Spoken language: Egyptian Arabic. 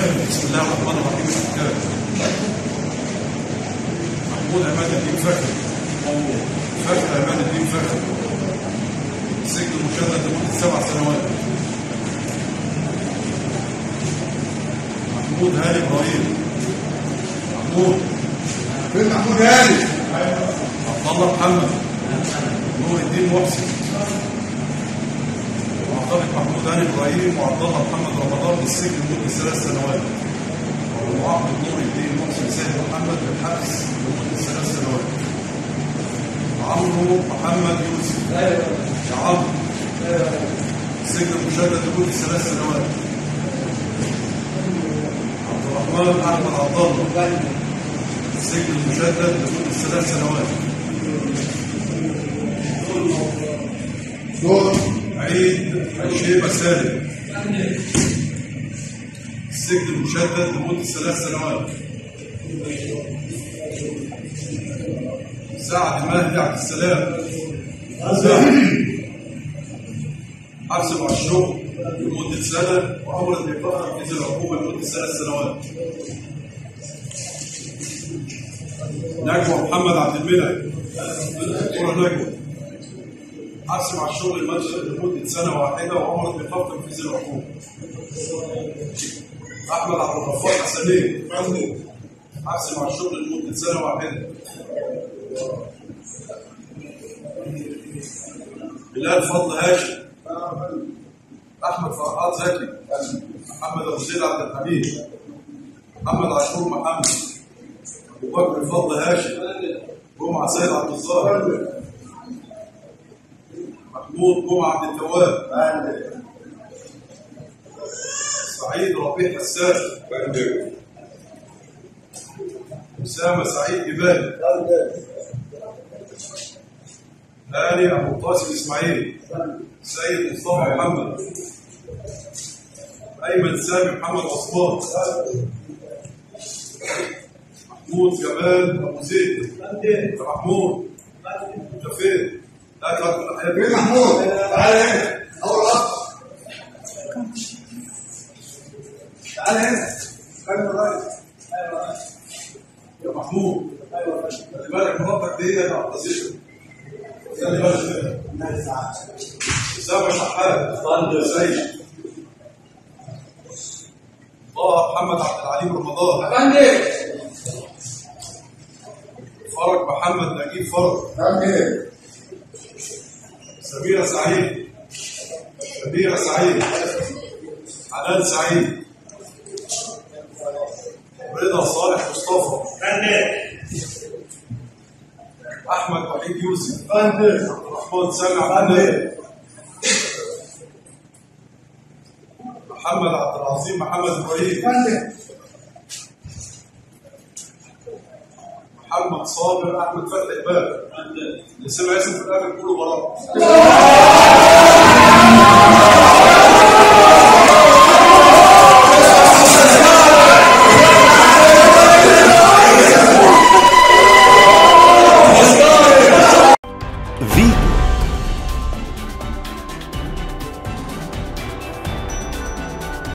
بسم الله الرحمن الرحيم الحكام محمود عماد الدين فخري فخر عماد الدين فخري سجن مشدد لمدة سبع سنوات محمود هاني ابراهيم محمود فين محمود هاني عبد الله محمد نور الدين محسن معترض محمود هاني ابراهيم وعبد الله محمد رمضان بالسجن لمده ثلاث سنوات ومعاقب نور الدين محسن سيد محمد بالحبس لمده ثلاث سنوات عمرو محمد يوسف يا عمرو سجن مشدد لمده ثلاث سنوات عبد الرحمن احمد عبد الله السجن المشدد لمده ثلاث سنوات دور عيد الشيبة سالم السجن المشدد لمدة ثلاث سنوات سعد مهدي عبد السلام حبس مع الشغل لمدة سنة وعمر الإيقاف في العقوبة لمدة ثلاث سنوات نجوى محمد عبد المنعم دكتورة نجوى حبس مع الشغل المنشأ لمدة سنة واحدة وعمر بإيقاف تنفيذ العقوبة. أحمد عبد الغفار حسنين حبس مع الشغل لمدة سنة واحدة. بلال فضل هاشم أحمد فرحات زكي محمد أبو زيد عبد الحميد محمد عاشور محمد أبو بكر فضل هاشم جمعة سيد عبد الظاهر محمود جمعة عبد التواب سعيد ربيع حسان أسامة سعيد جبال هاني أبو القاسم إسماعيل سيد مصطفى محمد أيمن سامي محمد عثمان محمود جمال أبو زيد محمود أنت فين؟ لا تاكل فين الحياة محمود تعالى هنا اول اخ تعالى هنا خلي الراجل يا محمود خلي بالك مراتك دي انا اعتذر خلي بالك اسامه شحات طالب سيد طه محمد عبد العليم رمضان فرج محمد نجيب فرج فهمت سميرة سعيد سميرة سعيد حنان سعيد رضا صالح مصطفى احمد وحيد يوسف عبد الرحمن سامي عبد الله محمد عبد العظيم محمد ابراهيم محمد صابر احمد فتحي باب اللي سمع اسمه في الاخر كله براء